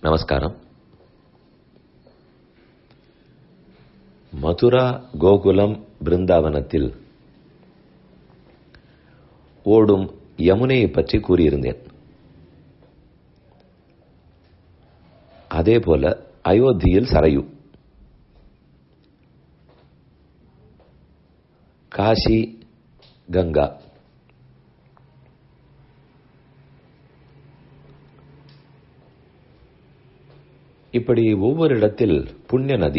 நமஸ்காரம் மதுரா கோகுலம் பிருந்தாவனத்தில் ஓடும் யமுனையை பற்றி கூறியிருந்தேன் அதேபோல அயோத்தியில் சரையு காசி கங்கா இப்படி ஒவ்வொரு இடத்தில் புண்ணிய நதி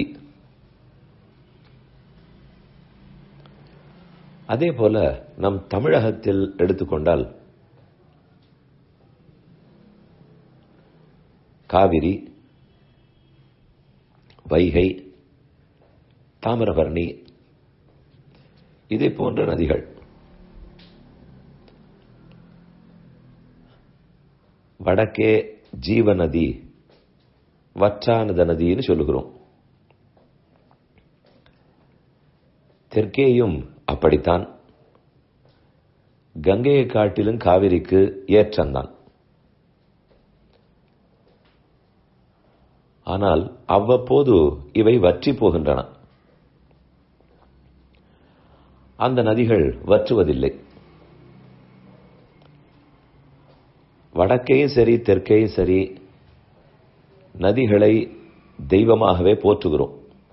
அதே போல நம் தமிழகத்தில் எடுத்துக்கொண்டால் காவிரி வைகை தாமிரபரணி இதே போன்ற நதிகள் வடக்கே ஜீவநதி வற்றானத நதின்னு சொல்லுகிறோம் தெற்கேயும் அப்படித்தான் கங்கையை காட்டிலும் காவிரிக்கு ஏற்றம்தான் ஆனால் அவ்வப்போது இவை வற்றி போகின்றன அந்த நதிகள் வற்றுவதில்லை வடக்கையும் சரி தெற்கையும் சரி நதிகளை தெய்வமாகவே போற்றுகிறோம்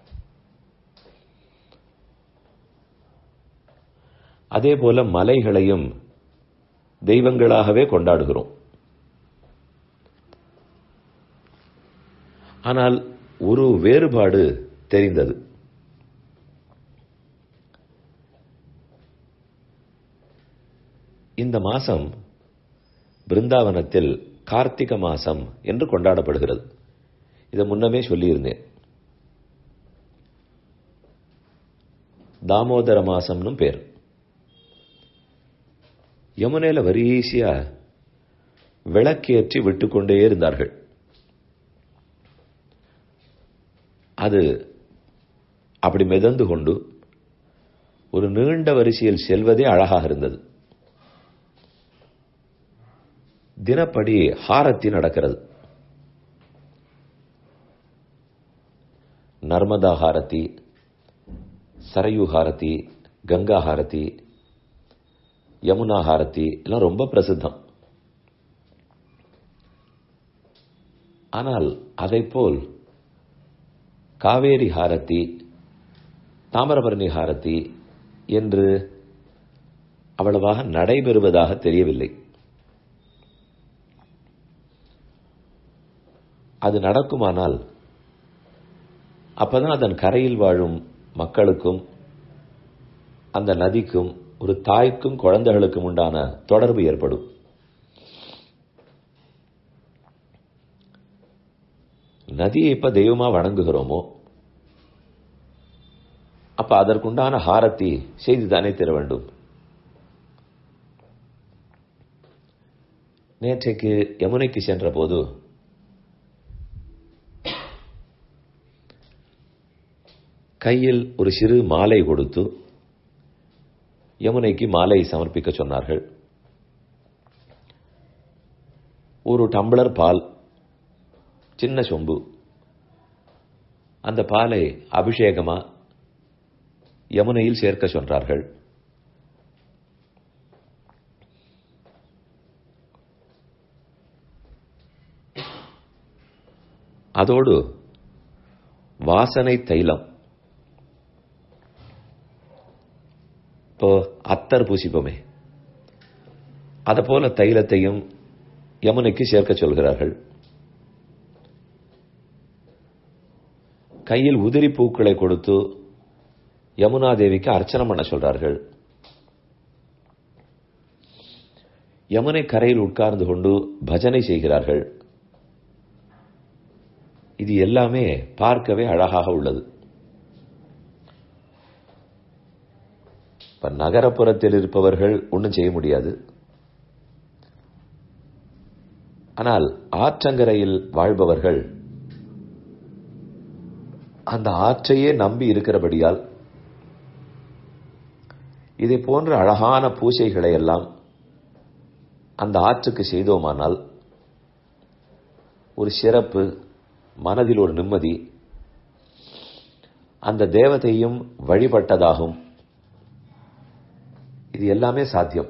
அதே போல மலைகளையும் தெய்வங்களாகவே கொண்டாடுகிறோம் ஆனால் ஒரு வேறுபாடு தெரிந்தது இந்த மாசம் பிருந்தாவனத்தில் கார்த்திக மாசம் என்று கொண்டாடப்படுகிறது இதை முன்னமே சொல்லியிருந்தேன் தாமோதர மாசம்னு பேர் யமுனையில வரிசையா விளக்கேற்றி விட்டுக்கொண்டே இருந்தார்கள் அது அப்படி மிதந்து கொண்டு ஒரு நீண்ட வரிசையில் செல்வதே அழகாக இருந்தது தினப்படி ஹாரத்தி நடக்கிறது நர்மதா ஹாரதி சரையு ஹாரதி கங்கா ஹாரதி யமுனா ஹாரதி எல்லாம் ரொம்ப பிரசித்தம் ஆனால் அதை போல் காவேரி ஹாரதி தாமிரபரணி ஹாரதி என்று அவ்வளவாக நடைபெறுவதாக தெரியவில்லை அது நடக்குமானால் அப்பதான் அதன் கரையில் வாழும் மக்களுக்கும் அந்த நதிக்கும் ஒரு தாய்க்கும் குழந்தைகளுக்கும் உண்டான தொடர்பு ஏற்படும் நதியை இப்ப தெய்வமா வணங்குகிறோமோ அப்ப அதற்குண்டான ஹாரத்தி செய்து தானே தர வேண்டும் நேற்றைக்கு யமுனைக்கு சென்ற போது கையில் ஒரு சிறு மாலை கொடுத்து யமுனைக்கு மாலை சமர்ப்பிக்க சொன்னார்கள் ஒரு டம்ளர் பால் சின்ன சொம்பு அந்த பாலை அபிஷேகமா யமுனையில் சேர்க்க சொன்னார்கள் அதோடு வாசனை தைலம் இப்போ அத்தர் பூசிப்போமே அதை போல தைலத்தையும் யமுனைக்கு சேர்க்க சொல்கிறார்கள் கையில் உதிரி பூக்களை கொடுத்து யமுனா தேவிக்கு அர்ச்சனை பண்ண சொல்றார்கள் யமுனை கரையில் உட்கார்ந்து கொண்டு பஜனை செய்கிறார்கள் இது எல்லாமே பார்க்கவே அழகாக உள்ளது இப்ப நகரப்புறத்தில் இருப்பவர்கள் ஒன்றும் செய்ய முடியாது ஆனால் ஆற்றங்கரையில் வாழ்பவர்கள் அந்த ஆற்றையே நம்பி இருக்கிறபடியால் இதை போன்ற அழகான பூஜைகளை எல்லாம் அந்த ஆற்றுக்கு செய்தோமானால் ஒரு சிறப்பு மனதில் ஒரு நிம்மதி அந்த தேவதையும் வழிபட்டதாகும் இது எல்லாமே சாத்தியம்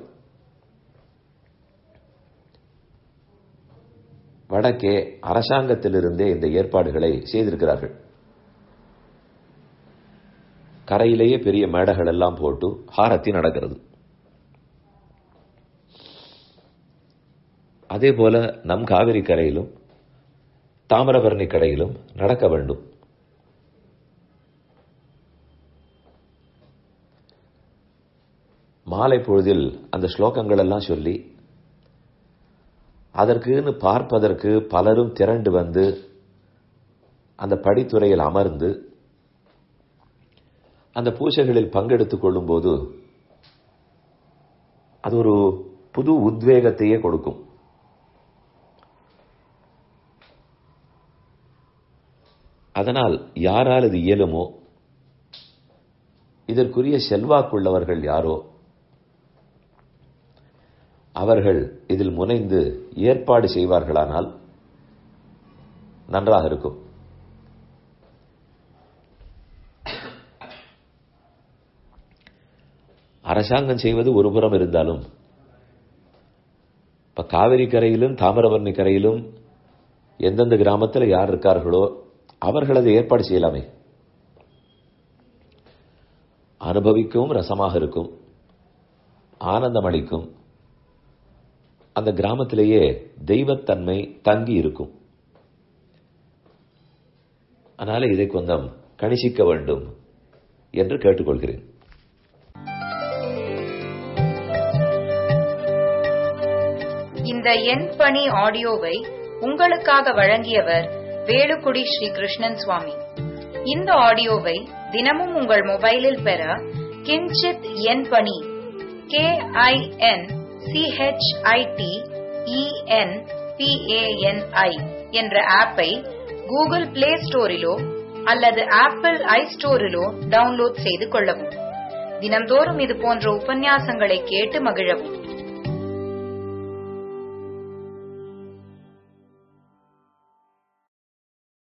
வடக்கே அரசாங்கத்திலிருந்தே இந்த ஏற்பாடுகளை செய்திருக்கிறார்கள் கரையிலேயே பெரிய மேடைகள் எல்லாம் போட்டு ஹாரத்தி நடக்கிறது அதே போல நம் காவிரி கரையிலும் தாமிரபரணி கரையிலும் நடக்க வேண்டும் மாலை பொழுதில் அந்த ஸ்லோகங்கள் எல்லாம் சொல்லி அதற்குன்னு பார்ப்பதற்கு பலரும் திரண்டு வந்து அந்த படித்துறையில் அமர்ந்து அந்த பூஜைகளில் பங்கெடுத்துக் கொள்ளும் போது அது ஒரு புது உத்வேகத்தையே கொடுக்கும் அதனால் யாரால் இது இயலுமோ இதற்குரிய செல்வாக்குள்ளவர்கள் யாரோ அவர்கள் இதில் முனைந்து ஏற்பாடு செய்வார்களானால் நன்றாக இருக்கும் அரசாங்கம் செய்வது ஒரு புறம் இருந்தாலும் இப்ப காவிரி கரையிலும் தாமிரபரணி கரையிலும் எந்தெந்த கிராமத்தில் யார் இருக்கார்களோ அவர்கள் அதை ஏற்பாடு செய்யலாமே அனுபவிக்கவும் ரசமாக இருக்கும் ஆனந்தம் அளிக்கும் அந்த கிராமத்திலேயே தெய்வத்தன்மை தங்கி இருக்கும் அதனால இதை கொஞ்சம் கணிசிக்க வேண்டும் என்று கேட்டுக்கொள்கிறேன் இந்த எண் பணி ஆடியோவை உங்களுக்காக வழங்கியவர் வேலுக்குடி ஸ்ரீ கிருஷ்ணன் சுவாமி இந்த ஆடியோவை தினமும் உங்கள் மொபைலில் பெற கிஞ்சித் எண் பணி கே ஐ என் சிஹெச்ஐடி இஎன் பிஏஎன்ஐ என்ற ஆப்பை கூகுள் பிளே ஸ்டோரிலோ அல்லது ஆப்பிள் ஐ ஸ்டோரிலோ டவுன்லோட் செய்து கொள்ளவும் தினம்தோறும் இது போன்ற உபன்யாசங்களை கேட்டு மகிழவும்